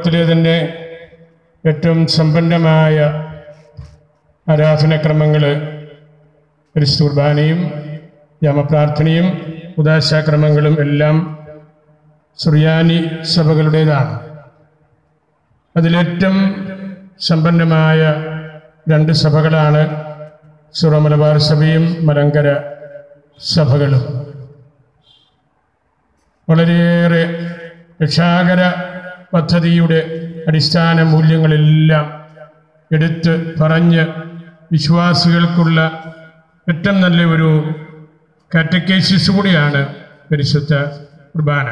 ത്തിലെ തന്നെ ഏറ്റവും സമ്പന്നമായ ആരാധനക്രമങ്ങൾ ക്രിസ്തു കുർബാനയും യാമപ്രാർത്ഥനയും ഉദാശാക്രമങ്ങളും എല്ലാം സുറിയാനി സഭകളുടേതാണ് അതിലേറ്റവും സമ്പന്നമായ രണ്ട് സഭകളാണ് സുറ മലബാർ സഭയും മലങ്കര സഭകളും വളരെയേറെ രക്ഷാകര പദ്ധതിയുടെ അടിസ്ഥാന മൂല്യങ്ങളെല്ലാം എടുത്ത് പറഞ്ഞ് വിശ്വാസികൾക്കുള്ള ഏറ്റവും നല്ല ഒരു കാറ്റക്കേസിസ് കൂടിയാണ് പരിശുദ്ധ കുർബാന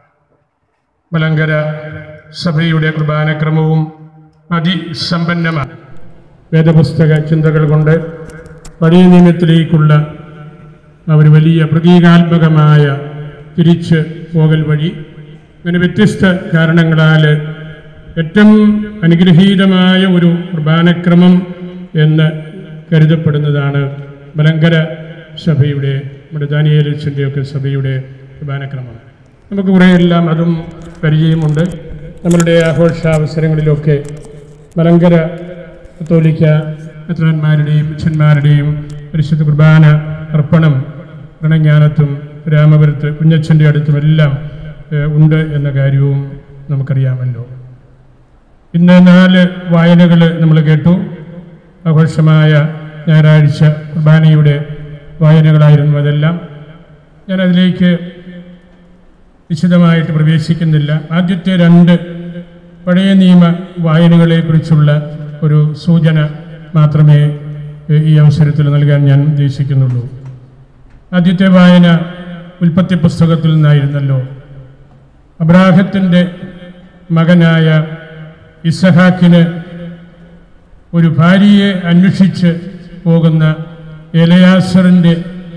മലങ്കര സഭയുടെ കുർബാനക്രമവും അതിസമ്പന്നമാണ് വേദപുസ്തക ചിന്തകൾ കൊണ്ട് പഴയ നിയമത്തിലേക്കുള്ള ആ ഒരു വലിയ പ്രതീകാത്മകമായ തിരിച്ച് പോകൽ വഴി അങ്ങനെ വ്യത്യസ്ത കാരണങ്ങളാൽ ഏറ്റവും അനുഗ്രഹീതമായ ഒരു കുർബാനക്രമം എന്ന് കരുതപ്പെടുന്നതാണ് മലങ്കര സഭയുടെ നമ്മുടെ ദാനിയേലിസിൻ്റെയൊക്കെ സഭയുടെ കുർബാനക്രമം നമുക്ക് കുറേയെല്ലാം അതും പരിചയമുണ്ട് നമ്മളുടെ ആഘോഷാവസരങ്ങളിലൊക്കെ മലങ്കര കത്തോലിക്ക മെത്രാന്മാരുടെയും അച്ഛന്മാരുടെയും പരിശുദ്ധ കുർബാന അർപ്പണം ഗണജ്ഞാനത്തും രാമപുരത്ത് കുഞ്ഞച്ഛൻ്റെ അടുത്തുമെല്ലാം ഏഹ്, ഉണ്ട് എന്ന കാര്യവും നമുക്കറിയാമല്ലോ ഇന്ന് നാല് വായനകൾ നമ്മൾ കേട്ടു ആഘോഷമായ ഞായറാഴ്ച കുർബാനയുടെ വായനകളായിരുന്നു അതെല്ലാം ഞാനതിലേക്ക് വിശദമായിട്ട് പ്രവേശിക്കുന്നില്ല ആദ്യത്തെ രണ്ട് പഴയ നിയമ വായനകളെക്കുറിച്ചുള്ള ഒരു സൂചന മാത്രമേ ഏഹ്, ഈ അവസരത്തിൽ നൽകാൻ ഞാൻ ഉദ്ദേശിക്കുന്നുള്ളൂ ആദ്യത്തെ വായന ഉൽപ്പത്തി പുസ്തകത്തിൽ നിന്നായിരുന്നല്ലോ അബ്രാഹത്തിൻ്റെ മകനായ ഇസഹാക്കിന് ഒരു ഭാര്യയെ അന്വേഷിച്ച് പോകുന്ന എലയാസറിൻ്റെ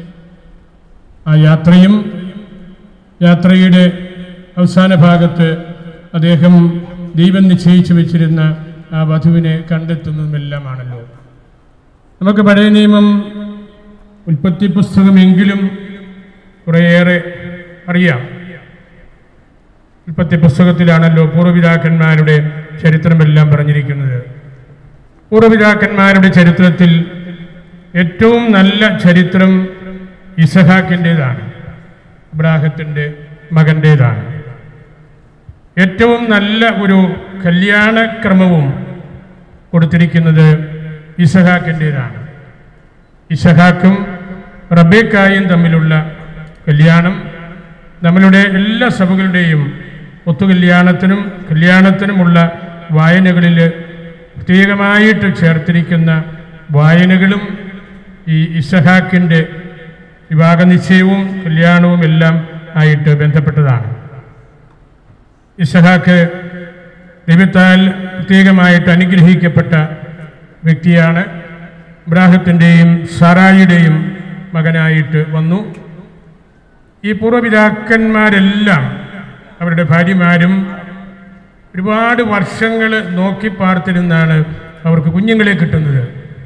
ആ യാത്രയും യാത്രയുടെ അവസാന ഭാഗത്ത് അദ്ദേഹം ദൈവം നിശ്ചയിച്ചു വെച്ചിരുന്ന ആ വധുവിനെ കണ്ടെത്തുന്നതുമെല്ലാമാണല്ലോ നമുക്ക് പഴയ നിയമം ഉൽപ്പത്തി പുസ്തകമെങ്കിലും കുറേയേറെ അറിയാം ഉൽപ്പത്തി പുസ്തകത്തിലാണല്ലോ പൂർവ്വപിതാക്കന്മാരുടെ ചരിത്രമെല്ലാം പറഞ്ഞിരിക്കുന്നത് പൂർവ്വപിതാക്കന്മാരുടെ ചരിത്രത്തിൽ ഏറ്റവും നല്ല ചരിത്രം ഇസഹാക്കിൻ്റെതാണ് അബ്രാഹത്തിൻ്റെ മകൻ്റേതാണ് ഏറ്റവും നല്ല ഒരു കല്യാണക്രമവും കൊടുത്തിരിക്കുന്നത് ഇസഹാക്കിൻ്റെതാണ് ഇസഹാക്കും റബേക്കായും തമ്മിലുള്ള കല്യാണം നമ്മളുടെ എല്ലാ സഭകളുടെയും ഒത്തുകല്യാണത്തിനും കല്യാണത്തിനുമുള്ള വായനകളിൽ പ്രത്യേകമായിട്ട് ചേർത്തിരിക്കുന്ന വായനകളും ഈ ഇസഹാക്കിൻ്റെ വിവാഹ നിശ്ചയവും കല്യാണവും എല്ലാം ആയിട്ട് ബന്ധപ്പെട്ടതാണ് ഇസഹാക്ക് ദൈവത്താൽ പ്രത്യേകമായിട്ട് അനുഗ്രഹിക്കപ്പെട്ട വ്യക്തിയാണ് ഇബ്രാഹത്തിൻ്റെയും സാറായിയുടെയും മകനായിട്ട് വന്നു ഈ പൂർവ്വപിതാക്കന്മാരെല്ലാം അവരുടെ ഭാര്യമാരും ഒരുപാട് വർഷങ്ങൾ നോക്കി പാർത്തിരുന്നാണ് അവർക്ക് കുഞ്ഞുങ്ങളെ കിട്ടുന്നത്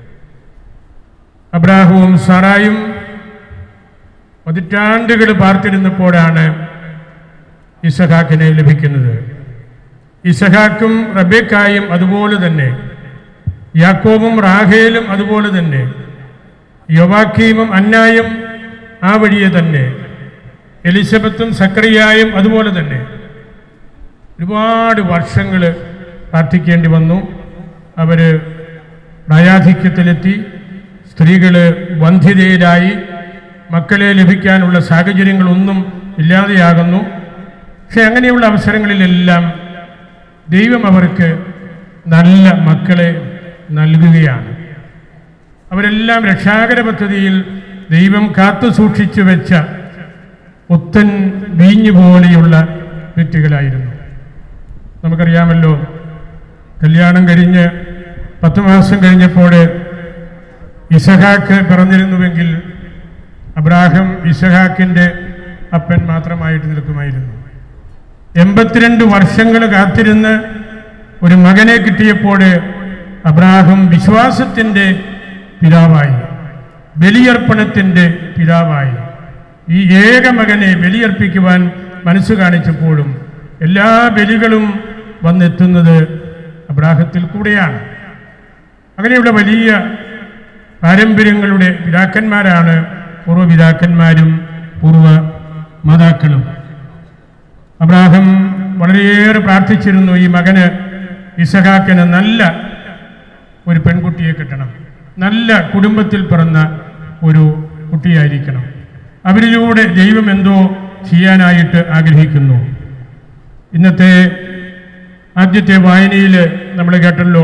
അബ്രാഹവും സാറായും പതിറ്റാണ്ടുകൾ പാർത്തിരുന്നപ്പോഴാണ് ഇസഹാക്കിനെ ലഭിക്കുന്നത് ഇസഹാക്കും റബേക്കായും അതുപോലെ തന്നെ യാക്കോബും റാഹേലും അതുപോലെ തന്നെ യോവാക്കീമും അന്നായും ആ വഴിയെ തന്നെ എലിസബത്തും സക്രിയായും അതുപോലെ തന്നെ ഒരുപാട് വർഷങ്ങൾ പ്രാർത്ഥിക്കേണ്ടി വന്നു അവർ പ്രായാധിക്യത്തിലെത്തി സ്ത്രീകൾ വന്ധ്യതയിലായി മക്കളെ ലഭിക്കാനുള്ള സാഹചര്യങ്ങളൊന്നും ഇല്ലാതെയാകുന്നു പക്ഷെ അങ്ങനെയുള്ള അവസരങ്ങളിലെല്ലാം ദൈവം അവർക്ക് നല്ല മക്കളെ നൽകുകയാണ് അവരെല്ലാം രക്ഷാകര പദ്ധതിയിൽ ദൈവം കാത്തു സൂക്ഷിച്ചു വെച്ച പുത്തൻ വീഞ്ഞു പോലെയുള്ള വ്യക്തികളായിരുന്നു നമുക്കറിയാമല്ലോ കല്യാണം കഴിഞ്ഞ് പത്ത് മാസം കഴിഞ്ഞപ്പോൾ ഇസഹാക്ക് പിറന്നിരുന്നുവെങ്കിൽ അബ്രാഹം ഇസഹാക്കിൻ്റെ അപ്പൻ മാത്രമായിട്ട് നിൽക്കുമായിരുന്നു എൺപത്തിരണ്ട് വർഷങ്ങൾ കാത്തിരുന്ന് ഒരു മകനെ കിട്ടിയപ്പോൾ അബ്രാഹം വിശ്വാസത്തിൻ്റെ പിതാവായി ബലിയർപ്പണത്തിൻ്റെ പിതാവായി ഈ ഏക മകനെ ബലിയർപ്പിക്കുവാൻ മനസ്സ് കാണിച്ചപ്പോഴും എല്ലാ ബലികളും വന്നെത്തുന്നത് അബ്രാഹത്തിൽ കൂടെയാണ് അങ്ങനെയുള്ള വലിയ പാരമ്പര്യങ്ങളുടെ പിതാക്കന്മാരാണ് പൂർവ്വപിതാക്കന്മാരും പൂർവ്വ മാതാക്കളും അബ്രാഹം വളരെയേറെ പ്രാർത്ഥിച്ചിരുന്നു ഈ മകന് ഇസഹാക്കിന് നല്ല ഒരു പെൺകുട്ടിയെ കിട്ടണം നല്ല കുടുംബത്തിൽ പിറന്ന ഒരു കുട്ടിയായിരിക്കണം അവരിലൂടെ ദൈവം എന്തോ ചെയ്യാനായിട്ട് ആഗ്രഹിക്കുന്നു ഇന്നത്തെ ആദ്യത്തെ വായനയിൽ നമ്മൾ കേട്ടല്ലോ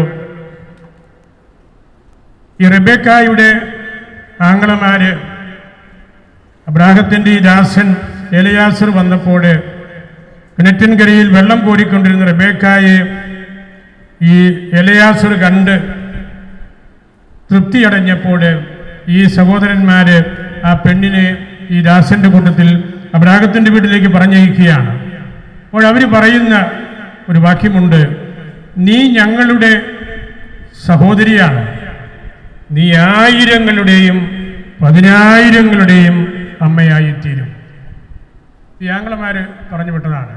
ഈ റെബേക്കായുടെ ആങ്ങളമാര് അബ്രാഹത്തിൻ്റെ ഈ ദാസൻ എലയാസർ വന്നപ്പോൾ കിണറ്റിൻകരയിൽ വെള്ളം കോരിക്കൊണ്ടിരുന്ന റെബേക്കായെ ഈ എലയാസർ കണ്ട് തൃപ്തിയടഞ്ഞപ്പോൾ ഈ സഹോദരന്മാര് ആ പെണ്ണിനെ ഈ ദാസന്റെ കൂട്ടത്തിൽ അബ്രാഹത്തിന്റെ വീട്ടിലേക്ക് പറഞ്ഞയക്കുകയാണ് അപ്പോൾ അവർ പറയുന്ന ഒരു വാക്യമുണ്ട് നീ ഞങ്ങളുടെ സഹോദരിയാണ് നീ ആയിരങ്ങളുടെയും പതിനായിരങ്ങളുടെയും അമ്മയായിത്തീരും ഈ ആംഗ്ലമാര് പറഞ്ഞു വിട്ടതാണ്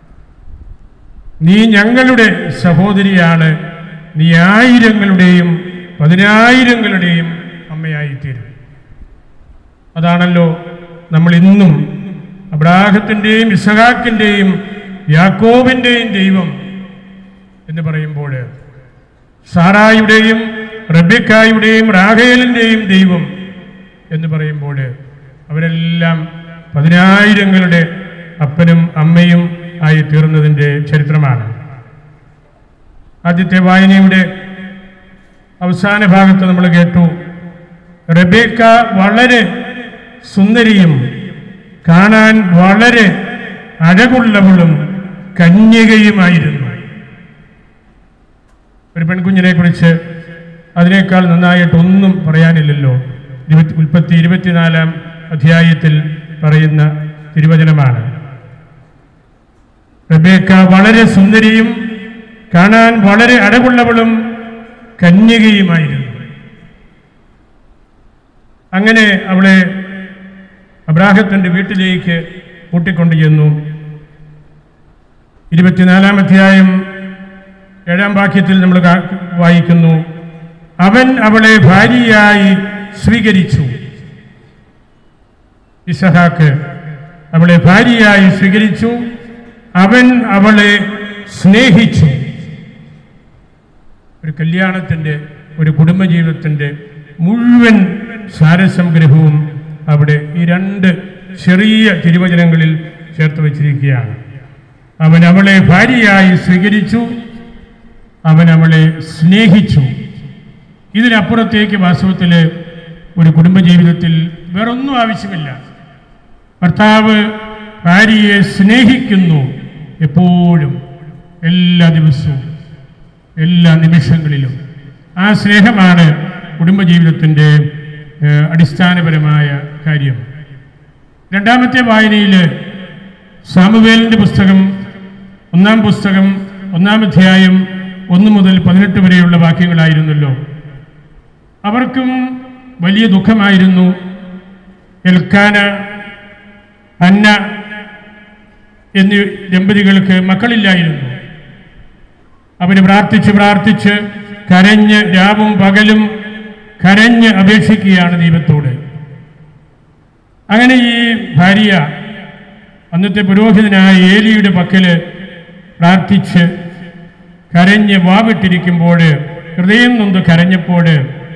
നീ ഞങ്ങളുടെ സഹോദരിയാണ് നീ ആയിരങ്ങളുടെയും പതിനായിരങ്ങളുടെയും അമ്മയായിത്തീരും അതാണല്ലോ നമ്മൾ ഇന്നും അബ്രാഹത്തിൻ്റെയും ഇസഹാക്കിൻ്റെയും യാക്കോബിൻ്റെയും ദൈവം എന്ന് പറയുമ്പോൾ സാറായുടെയും റബിക്കായുടെയും റാഹേലിൻ്റെയും ദൈവം എന്ന് പറയുമ്പോൾ അവരെല്ലാം പതിനായിരങ്ങളുടെ അപ്പനും അമ്മയും ആയി തീർന്നതിൻ്റെ ചരിത്രമാണ് ആദ്യത്തെ വായനയുടെ അവസാന ഭാഗത്ത് നമ്മൾ കേട്ടു റബേക്ക വളരെ സുന്ദരിയും കാണാൻ വളരെ അഴകുള്ളവളും കന്യകയുമായിരുന്നു ഒരു പെൺകുഞ്ഞിനെ കുറിച്ച് അതിനേക്കാൾ നന്നായിട്ടൊന്നും പറയാനില്ലല്ലോ ഇരുപത്തി ഉൽപ്പത്തി ഇരുപത്തിനാലാം അധ്യായത്തിൽ പറയുന്ന തിരുവചനമാണ് റബേക്ക വളരെ സുന്ദരിയും കാണാൻ വളരെ അഴകുള്ളവളും കന്യകയുമായിരുന്നു അങ്ങനെ അവളെ അബ്രാഹത്തിൻ്റെ വീട്ടിലേക്ക് കൂട്ടിക്കൊണ്ടു ചെന്നു ഇരുപത്തിനാലാം അധ്യായം ഏഴാം വാക്യത്തിൽ നമ്മൾ കാ- വായിക്കുന്നു അവൻ അവളെ ഭാര്യയായി സ്വീകരിച്ചു ഇസഹാക്ക് അവളെ ഭാര്യയായി സ്വീകരിച്ചു അവൻ അവളെ സ്നേഹിച്ചു ഒരു കല്യാണത്തിൻ്റെ ഒരു കുടുംബജീവിതത്തിൻ്റെ മുഴുവൻ സാരസംഗ്രഹവും അവിടെ ഈ രണ്ട് ചെറിയ തിരുവചനങ്ങളിൽ ചേർത്ത് വച്ചിരിക്കുകയാണ് അവൻ അവളെ ഭാര്യയായി സ്വീകരിച്ചു അവൻ അവളെ സ്നേഹിച്ചു ഇതിനപ്പുറത്തേക്ക് വാസ്തവത്തിൽ ഒരു കുടുംബജീവിതത്തിൽ വേറൊന്നും ആവശ്യമില്ല ഭർത്താവ് ഭാര്യയെ സ്നേഹിക്കുന്നു എപ്പോഴും എല്ലാ ദിവസവും എല്ലാ നിമിഷങ്ങളിലും ആ സ്നേഹമാണ് കുടുംബജീവിതത്തിൻ്റെ ഏഹ്, അടിസ്ഥാനപരമായ കാര്യം രണ്ടാമത്തെ വായനയിൽ സാമുവേലിൻ്റെ പുസ്തകം ഒന്നാം പുസ്തകം ഒന്നാം അധ്യായം ഒന്ന് മുതൽ പതിനെട്ട് വരെയുള്ള വാക്യങ്ങളായിരുന്നല്ലോ അവർക്കും വലിയ ദുഃഖമായിരുന്നു എൽക്കാന അന്ന എന്നീ ദമ്പതികൾക്ക് മക്കളില്ലായിരുന്നു അവർ പ്രാർത്ഥിച്ച് പ്രാർത്ഥിച്ച് കരഞ്ഞ് രാവും പകലും കരഞ്ഞ് അപേക്ഷിക്കുകയാണ് ദൈവത്തോട് അങ്ങനെ ഈ ഭാര്യ അന്നത്തെ പുരോഹിതനായ ഏലിയുടെ പക്കല് പ്രാർത്ഥിച്ച് കരഞ്ഞ് വാവിട്ടിരിക്കുമ്പോൾ ഹൃദയം നൊന്ത് കരഞ്ഞപ്പോൾ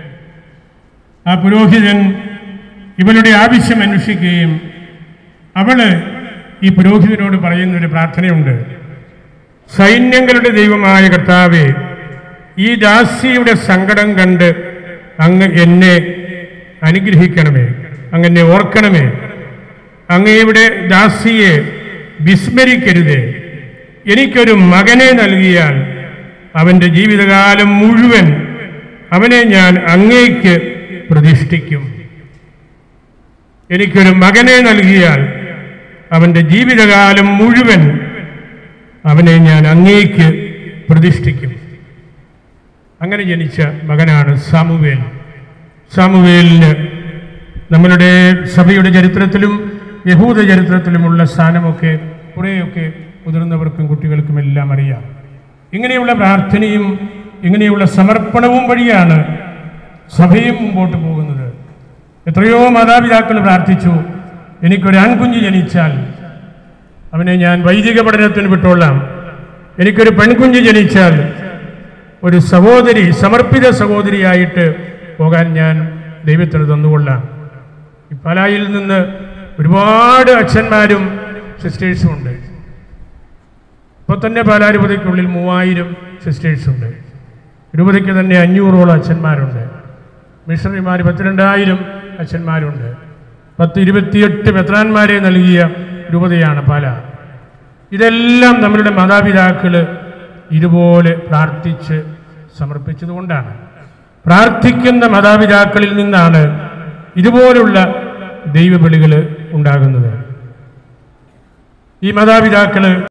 ആ പുരോഹിതൻ ഇവളുടെ ആവശ്യം അന്വേഷിക്കുകയും അവള് ഈ പുരോഹിതനോട് പറയുന്ന ഒരു പ്രാർത്ഥനയുണ്ട് സൈന്യങ്ങളുടെ ദൈവമായ കർത്താവെ ഈ ദാസിയുടെ സങ്കടം കണ്ട് അങ്ങ് എന്നെ അനുഗ്രഹിക്കണമേ അങ്ങനെ ഓർക്കണമേ അങ്ങയുടെ ദാസിയെ വിസ്മരിക്കരുതേ എനിക്കൊരു മകനെ നൽകിയാൽ അവൻ്റെ ജീവിതകാലം മുഴുവൻ അവനെ ഞാൻ അങ്ങേക്ക് പ്രതിഷ്ഠിക്കും എനിക്കൊരു മകനെ നൽകിയാൽ അവൻ്റെ ജീവിതകാലം മുഴുവൻ അവനെ ഞാൻ അങ്ങേക്ക് പ്രതിഷ്ഠിക്കും അങ്ങനെ ജനിച്ച മകനാണ് സാമുവേൽ സാമുവേലിന് നമ്മളുടെ സഭയുടെ ചരിത്രത്തിലും യഹൂദ ചരിത്രത്തിലുമുള്ള സ്ഥാനമൊക്കെ കുറേയൊക്കെ മുതിർന്നവർക്കും കുട്ടികൾക്കും എല്ലാം അറിയാം ഇങ്ങനെയുള്ള പ്രാർത്ഥനയും ഇങ്ങനെയുള്ള സമർപ്പണവും വഴിയാണ് സഭയും മുമ്പോട്ട് പോകുന്നത് എത്രയോ മാതാപിതാക്കൾ പ്രാർത്ഥിച്ചു എനിക്കൊരു ആൺകുഞ്ഞ് ജനിച്ചാൽ അവനെ ഞാൻ വൈദിക പഠനത്തിന് വിട്ടോളാം എനിക്കൊരു പെൺകുഞ്ഞ് ജനിച്ചാൽ ഒരു സഹോദരി സമർപ്പിത സഹോദരിയായിട്ട് പോകാൻ ഞാൻ ദൈവത്തിന് തന്നുകൊള്ളാം ഈ പാലായിൽ നിന്ന് ഒരുപാട് അച്ഛന്മാരും സിസ്റ്റേഴ്സും ഉണ്ട് ഇപ്പോൾ തന്നെ പാലാരൂപതയ്ക്കുള്ളിൽ മൂവായിരം സിസ്റ്റേഴ്സ് ഉണ്ട് രൂപതയ്ക്ക് തന്നെ അഞ്ഞൂറോളം അച്ഛന്മാരുണ്ട് മിഷണറിമാർ പത്തിരണ്ടായിരം അച്ഛന്മാരുണ്ട് പത്ത് ഇരുപത്തിയെട്ട് മെത്രാന്മാരെ നൽകിയ രൂപതയാണ് പാല ഇതെല്ലാം നമ്മളുടെ മാതാപിതാക്കൾ ഇതുപോലെ പ്രാർത്ഥിച്ച് സമർപ്പിച്ചതുകൊണ്ടാണ് പ്രാർത്ഥിക്കുന്ന മാതാപിതാക്കളിൽ നിന്നാണ് ഇതുപോലുള്ള ദൈവബലികൾ ഉണ്ടാകുന്നത് ഈ മാതാപിതാക്കൾ